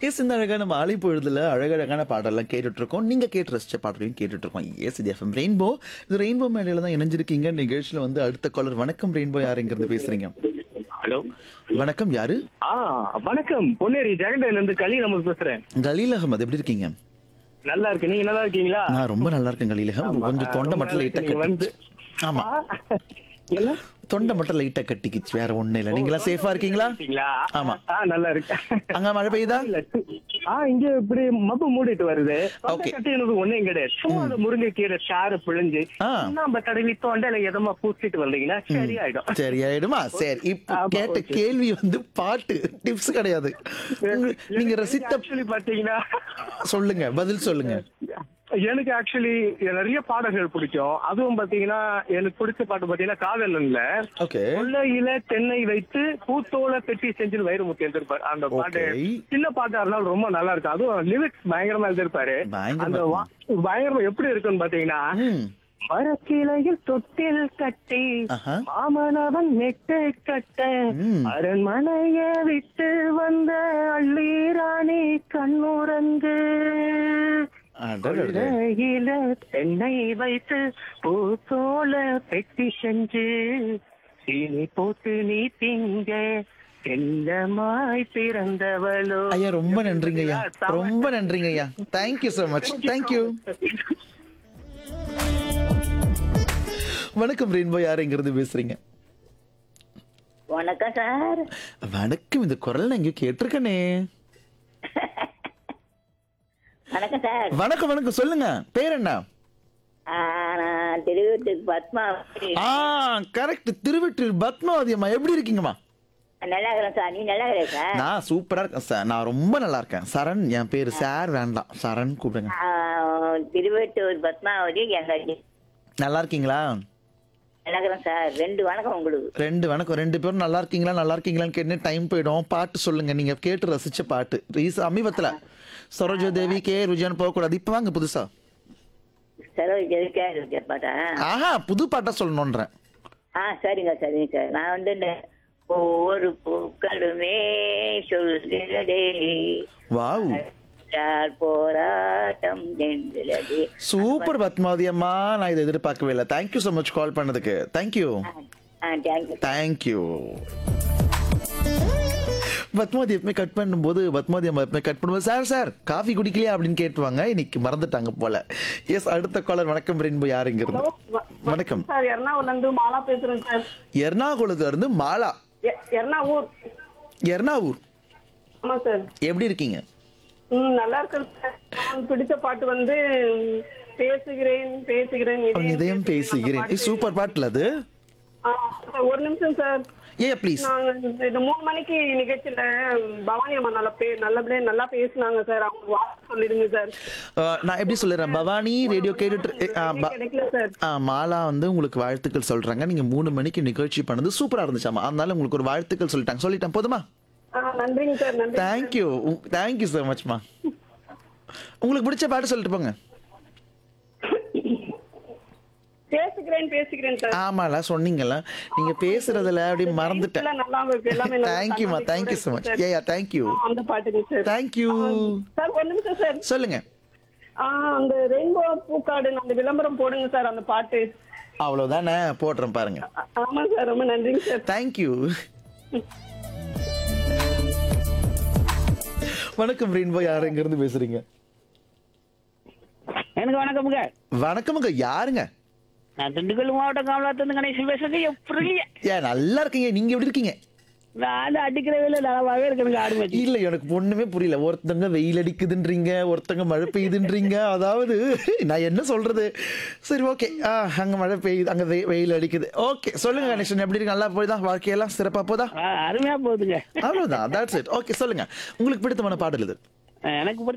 S இந்த அழகான மாலை பொழுதுல அழகழகான பாடலாம் கேட்டுட்டு இருக்கோம் நீங்க கேட்டு ரசிச்ச பாடலையும் கேட்டுட்டு இருக்கோம் எஸ் இது எஃப்எம் ரெயின்போ இது ரெயின்போ மேடையில தான் இணைஞ்சிருக்கீங்க நிகழ்ச்சியில வந்து அடுத்த காலர் வணக்கம் ரெயின்போ யாருங்கிறது பேசுறீங்க ஹலோ வணக்கம் யாரு ஆ வணக்கம் பொன்னேரி ஜெகண்டையில இருந்து கலி நம்ம பேசுறேன் கலீல் அகமது எப்படி இருக்கீங்க நல்லா இருக்கு நீங்க நல்லா இருக்கீங்களா நான் ரொம்ப நல்லா இருக்கேன் கலீல் அகமது கொஞ்சம் தொண்டை ரொம்ப மட்டும் நல்லா லைட்டா இருக்கு. நீங்க வந்து கட்டி ஆமா என்ன தொண்டை மட்டும் லைட்டா கட்டிக்கிச்சு வேற ஒண்ணு இல்ல நீங்களா சேஃபா இருக்கீங்களா இருக்கீங்களா ஆமா. ஆ நல்லா இருக்கு அங்க மழை பெய்யுதா இல்ல, ஆ இங்க இப்படி மப்பு மூடிட்டு வருது Okay. கட்டி எனக்கு ஒண்ணும் கிடையாது சும்மா அந்த முருங்கை கீரை சாறு பிழிஞ்சு ஆ. நம்ம தடவி தொண்டையில எதமா பூசிட்டு வந்தீங்கன்னா சரியாயிடும் சரி ஆயிடுமா சரி இப்ப ஆமா, கேட்ட okay. கேள்வி வந்து பாட்டு டிப்ஸ் கிடையாது உங்க- நீங்க ரசித்த ஆக்சுவலி பாத்தீங்கன்னா சொல்லுங்க பதில் சொல்லுங்க எனக்கு ஆக்சுவலி நிறைய பாடல்கள் பிடிக்கும் அதுவும் பாத்தீங்கன்னா எனக்கு பிடிச்ச பாட்டு பாத்தீங்கன்னா காதலன்ல ஓகே கொல்லையில தென்னை வைத்து பூத்தோல பெட்டி செஞ்சு வைரமுத்து எழுதிருப்பாரு அந்த பாட்டு Okay. சின்ன பாட்டா இருந்தாலும் ரொம்ப நல்லா இருக்கும் அதுவும் லிரிக்ஸ் பயங்கரமா எழுதிருப்பாரு பயங்கரமா அந்த வா- பயங்கரமா எப்படி இருக்குன்னு பாத்தீங்கன்னா ம் மரக்கிளையில் தொட்டில் கட்டி ஆஹா. மாமனவன் நெட்டு கட்ட ம். அரண்மனைய விட்டு வந்த அள்ளீராணி கண்ணுரங்கு அடடடட. கொல்லையில தென்னை வைத்து பூத்தோல பெட்டி செஞ்சு சீனி போட்டு நீ திங்க செல்லமாய் பிறந்தவளோ ஐயா ரொம்ப நன்றிங்க ஐயா ரொம்ப நன்றிங்க ஐயா தேங்க்யூ so மச் தேங்க்யூ வணக்கம் ரெயின்போ யாருங்கிறது பேசுறீங்க வணக்கம் சார் வணக்கம் இந்த குரல் நான் எங்கேயோ கேட்டிருக்கனே வணக்கம் சார் வணக்கம் வணக்கம் சொல்லுங்க பேர் என்ன ஆ, நான் திருவூட்டுக்கு பத்மாவதி ஆ கரெக்ட் திருவெற்றியூர் பத்மாவதி அம்மா எப்படி இருக்கீங்கம்மா நல்லா இருக்கிறேன் சார் நீ நல்லா இருக்கிற சார் நான் சூப்பரா இருக்கேன் சார் நான் ரொம்ப நல்லா இருக்கேன் சரண் என் பேரு சார் வேண்டாம் சரண் கூப்பிடுங்க ஆ, திருவெட்டூர் பத்மாவதி எங்க நல்லா இருக்கீங்களா நல்லா இருக்கிறேன் சார் ரெண்டு வணக்கம் உங்களுக்கு ரெண்டு வணக்கம் ரெண்டு பேரும் நல்லா இருக்கீங்களா நல்லா இருக்கீங்களான்னு கேட்டு டைம் போயிடும் பாட்டு சொல்லுங்க நீங்க கேட்டு ரசிச்ச பாட்டு ரீஸ் சமீபத்துல சரோஜா தேவி கே ருஜான் போகக்கூடாது இப்ப வாங்க புதுசா செலவு ஜெயிக்கா பாட்டா ஆஹா புது பாட்டா சொல்லணுன்றேன் ஆ சரிங்க சரிங்க சார் நான் வந்து இந்த ஒவ்வொரு பூக்களுமே சொல்கிறதே வாவ் யார் போராட்டம் என்றது சூப்பர் பத்மாவதி அம்மா நான் இதை எதிர்பார்க்கவே இல்லை தேங்க்யூ ஸோ மச் கால் பண்ணதுக்கு தேங்க்யூ ஆ தேங்க்யூ தேங்க்யூ பத்மாவதி எப்பவுமே கட் பண்ணும்போது பத்மாவதி அம்மா எப்பவுமே கட் பண்ணும்போது சார் சார் காஃபி குடிக்கலையா அப்படின்னு கேட்டுவாங்க இன்னைக்கு மறந்துட்டாங்க போல எஸ் அடுத்த காலர் வணக்கம் ரெயின்போ யாருங்கிறது வணக்கம் சார் எர்ணாகுளம்ல இருந்து மாலா பேசுறேன் சார் எர்ணாகுளத்துல இருந்து மாலா எ- எர்ணாவூர் எர்ணாவூர் ஆமா சார் எப்படி இருக்கீங்க ம் நல்லா இருக்கேன் சார் நான் பிடிச்ச பாட்டு வந்து ம், பேசுகிறேன் பேசுகிறேன் உன் இதயம் பேசுகிறேன் ஏய், சூப்பர் பாட்டுல அது ஆ, சார், ஒரு நிமிஷம் சார் ஏ ப்ளீஸ் நாங்க இந்த மூணு மணிக்கு நிகழ்ச்சியில பவானி அம்மா நல்லா பே நல்லபடியா நல்லா பேசுனாங்க சார் அவங்க வாழ்த்து சொல்லிடுங்க சார் நான் எப்படி சொல்லிடுறேன் பவானி ரேடியோ கேட்டுட்டு ஏ, ஆ, ப- கிடைக்கல சார் ஆ, மாலா வந்து உங்களுக்கு வாழ்த்துக்கள் சொல்றாங்க நீங்க மூணு மணிக்கு நிகழ்ச்சி பண்ணது சூப்பரா இருந்துச்சாமா அதனால உங்களுக்கு ஒரு வாழ்த்துக்கள் சொல்லிட்டாங்க சொல்லிட்டேன் போதுமா ஆ, நன்றிங்க சார் நன்றி தேங்க்யூ தேங்க்யூ ஸோ மச்மா உங்களுக்கு பிடிச்ச பாட்டு சொல்லிட்டு போங்க பேசுகிறேன் பேசுகிறேன் சார் ஆமால சொன்னீங்கல்ல நீங்க பேசுறதுல அப்படியே மறந்துட்டேன் எல்லாம் நல்லா இருக்கு எல்லாமே நல்லா தேங்க்யூமா தகவல் தேங்க்யூ ஸோ மச் சார். ஏயா தேங்க்யூ ஆ, அந்த பாட்டுங்க சார் தேங்க்யூ சார் ஒரு நிமிஷம் சார் சொல்லுங்க ஆ, அந்த ரெயின்போ பூக்காடு அந்த விளம்பரம் போடுங்க சார் அந்த பாட்டு அவ்வளவுதானே போடுறேன் பாருங்க ஆ- ஆமா சார் ரொம்ப நன்றிங்க சார் தேங்க்யூ வணக்கம் ரெயின்போ யாருங்கிறது பேசுறீங்க எனக்கு வணக்கமுங்க வணக்கமுங்க யாருங்க நான் திண்டுக்கல் மாவட்டம் காமலாத்திலிருந்து கணேசன் பேசுறது எப்படி ஏன் நல்லா இருக்கீங்க நீங்க எப்படி இருக்கீங்க நான் அடிக்கிற வேலை நலவாகவே இருக்கணுங்க ஆடு மேட்ச் இல்ல எனக்கு ஒண்ணுமே புரியல ஒருத்தங்க வெயில் அடிக்குதுன்றீங்க ஒருத்தங்க மழை பெய்யுதுன்றீங்க அதாவது நான் என்ன சொல்றது சரி ஓகே ஆ அங்க மழை பெய்யுது அங்க வெ- வெயில் அடிக்குது ஓகே சொல்லுங்க கணேசன் எப்படி இருக்கு நல்லா போய்தான் வாழ்க்கையெல்லாம் சிறப்பா போதா அருமையா போகுதுங்க அவ்வளவுதான் தட்ஸ் இட் ஓகே சொல்லுங்க உங்களுக்கு பிடித்தமான பாடல் இது எனக்கு பிடிச்ச